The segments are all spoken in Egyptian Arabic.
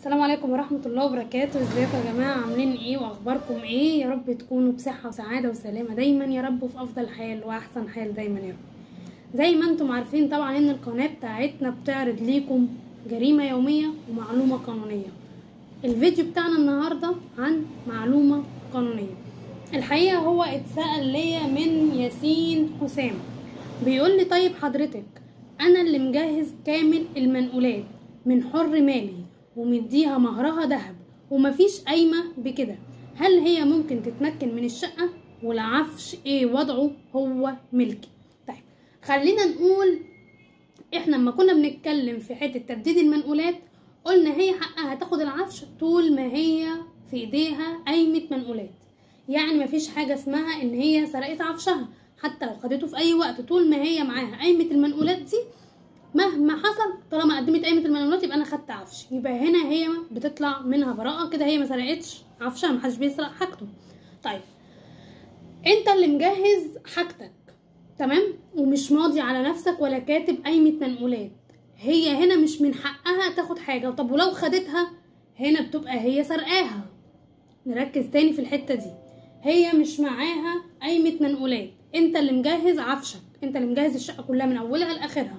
السلام عليكم ورحمة الله وبركاته ازيكم يا جماعة عاملين ايه واخباركم ايه يا رب تكونوا بصحة وسعادة وسلامة دايما يا رب وفي افضل حال واحسن حال دايما يا رب زي ما انتم عارفين طبعا ان القناة بتاعتنا بتعرض ليكم جريمة يومية ومعلومة قانونية الفيديو بتاعنا النهاردة عن معلومة قانونية الحقيقة هو اتسأل ليا من ياسين حسام بيقول لي طيب حضرتك انا اللي مجهز كامل المنقولات من حر مالي ومديها مهرها ذهب ومفيش قايمة بكده هل هي ممكن تتمكن من الشقة والعفش ايه وضعه هو ملكي طيب خلينا نقول احنا لما كنا بنتكلم في حتة تبديد المنقولات قلنا هي حقها تاخد العفش طول ما هي في ايديها قايمة منقولات يعني مفيش حاجة اسمها ان هي سرقت عفشها حتى لو خدته في اي وقت طول ما هي معاها قايمة المنقولات دي مهما حصل طالما قدمت قايمه المنقولات يبقى انا خدت عفش يبقى هنا هي بتطلع منها براءه كده هي ما سرقتش عفشها محدش بيسرق حاجته طيب انت اللي مجهز حاجتك تمام ومش ماضي على نفسك ولا كاتب قايمه منقولات هي هنا مش من حقها تاخد حاجه طب ولو خدتها هنا بتبقى هي سرقاها نركز تاني في الحته دي هي مش معاها قايمه منقولات انت اللي مجهز عفشك انت اللي مجهز الشقه كلها من اولها لاخرها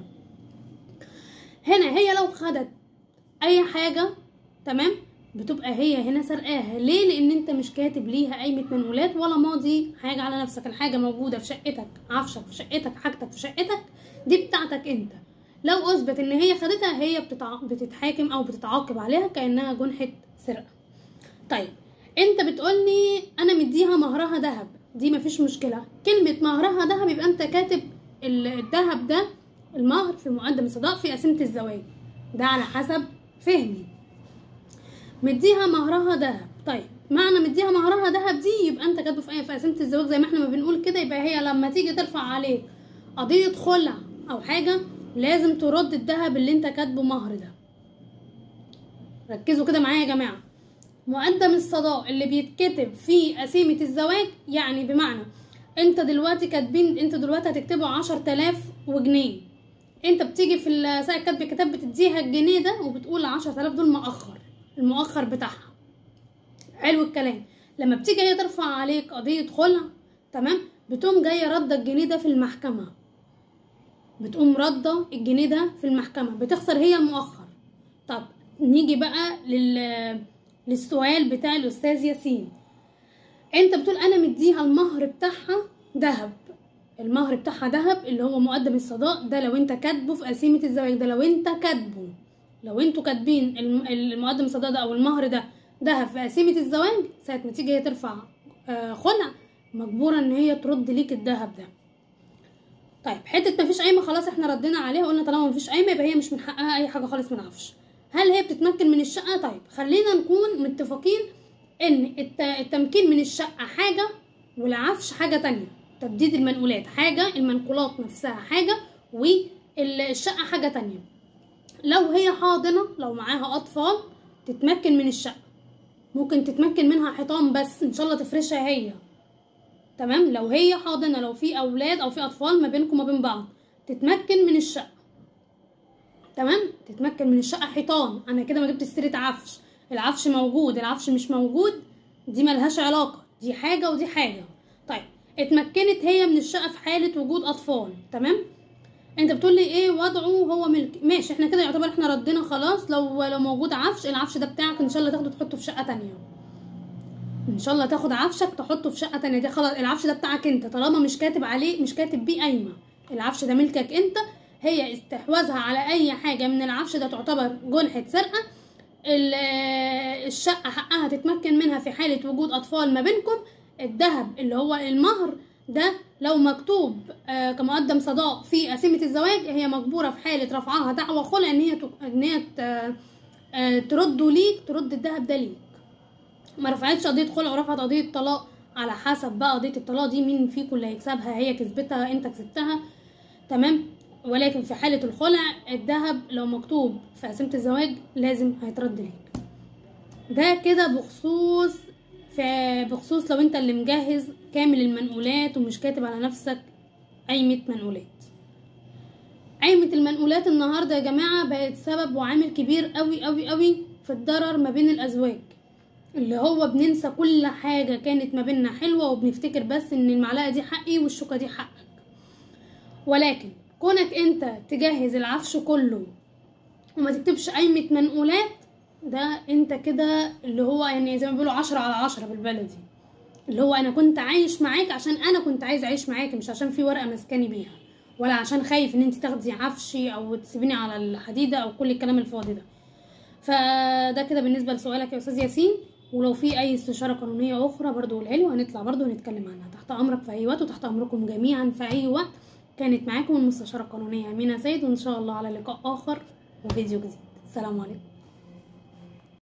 هنا هي لو خدت اي حاجة تمام بتبقى هي هنا سرقاها ليه لان انت مش كاتب ليها قايمة منقولات ولا ماضي حاجة على نفسك الحاجة موجودة في شقتك عفشك في شقتك حاجتك في شقتك دي بتاعتك انت لو اثبت ان هي خدتها هي بتتع... بتتحاكم او بتتعاقب عليها كانها جنحة سرقة طيب انت بتقولي انا مديها مهرها ذهب دي مفيش مشكلة كلمة مهرها ذهب يبقى انت كاتب الذهب ده المهر في مقدم الصداق في قسيمة الزواج ده على حسب فهمي مديها مهرها ذهب طيب معنى مديها مهرها ذهب دي يبقى انت كاتبه في في قسيمة الزواج زي ما احنا ما بنقول كده يبقى هي لما تيجي ترفع عليك قضية خلع او حاجة لازم ترد الذهب اللي انت كاتبه مهر ده ركزوا كده معايا يا جماعة مقدم الصداق اللي بيتكتب في قسيمة الزواج يعني بمعنى انت دلوقتي كاتبين انت دلوقتي هتكتبه عشر تلاف وجنيه انت بتيجي في ساعة كتب الكتاب بتديها الجنيه ده وبتقول عشرة آلاف دول مؤخر المؤخر بتاعها حلو الكلام لما بتيجي هي ترفع عليك قضية خلع تمام بتقوم جاية رد الجنيه ده في المحكمة بتقوم رده الجنيه ده في المحكمة بتخسر هي المؤخر طب نيجي بقى لل... للسؤال بتاع الأستاذ ياسين انت بتقول انا مديها المهر بتاعها ذهب المهر بتاعها ذهب اللي هو مقدم الصداق ده لو انت كاتبه في قسيمة الزواج ده لو انت كاتبه لو انتوا كاتبين المقدم الصداق ده او المهر ده ذهب في قسيمة الزواج ساعة ما تيجي هي ترفع خلع مجبورة ان هي ترد ليك الذهب ده طيب حتة مفيش قايمة خلاص احنا ردينا عليها قلنا طالما مفيش قايمة يبقى هي مش من حقها اي حاجة خالص من عفش هل هي بتتمكن من الشقة طيب خلينا نكون متفقين ان التمكين من الشقة حاجة والعفش حاجة تانية تبديد المنقولات حاجة المنقولات نفسها حاجة والشقة حاجة تانية لو هي حاضنة لو معاها أطفال تتمكن من الشقة ممكن تتمكن منها حيطان بس إن شاء الله تفرشها هي تمام لو هي حاضنة لو في أولاد أو في أطفال ما بينكم وما بين بعض تتمكن من الشقة تمام تتمكن من الشقة حيطان أنا كده ما جبت سيرة عفش العفش موجود العفش مش موجود دي ملهاش علاقة دي حاجة ودي حاجة طيب اتمكنت هي من الشقة في حالة وجود أطفال تمام انت بتقول لي ايه وضعه هو ملك ماشي احنا كده يعتبر احنا ردينا خلاص لو لو موجود عفش العفش ده بتاعك ان شاء الله تاخده تحطه في شقة تانية ان شاء الله تاخد عفشك تحطه في شقة تانية دي خلاص العفش ده بتاعك انت طالما مش كاتب عليه مش كاتب بيه قايمة العفش ده ملكك انت هي استحواذها على اي حاجة من العفش ده تعتبر جنحة سرقة الشقة حقها تتمكن منها في حالة وجود أطفال ما بينكم الذهب اللي هو المهر ده لو مكتوب آه كمقدم صداق في قسيمة الزواج هي مجبورة في حالة رفعها دعوى خلع ان هي ان هي آه ترده ليك ترد الذهب ده ليك ما رفعتش قضية خلع ورفعت قضية طلاق على حسب بقى قضية الطلاق دي مين فيكم اللي هيكسبها هي كسبتها انت كسبتها تمام ولكن في حالة الخلع الذهب لو مكتوب في قسيمة الزواج لازم هيترد ليك ده كده بخصوص بخصوص لو انت اللي مجهز كامل المنقولات ومش كاتب على نفسك قايمة منقولات قايمة المنقولات النهاردة يا جماعة بقت سبب وعامل كبير قوي قوي قوي في الضرر ما بين الازواج اللي هو بننسى كل حاجة كانت ما بيننا حلوة وبنفتكر بس ان المعلقة دي حقي والشوكة دي حقك ولكن كونك انت تجهز العفش كله وما تكتبش قايمة منقولات ده انت كده اللي هو يعني زي ما بيقولوا عشرة على عشرة بالبلدي اللي هو انا كنت عايش معاك عشان انا كنت عايز اعيش معاك مش عشان في ورقة مسكاني بيها ولا عشان خايف ان انت تاخدي عفشي او تسيبيني على الحديدة او كل الكلام الفاضي ده فده كده بالنسبة لسؤالك يا استاذ ياسين ولو في اي استشارة قانونية اخرى برضو قولها لي وهنطلع برضو ونتكلم عنها تحت امرك في اي وقت وتحت امركم جميعا في اي وقت كانت معاكم المستشارة القانونية أمينة سيد وإن شاء الله على لقاء آخر وفيديو جديد السلام عليكم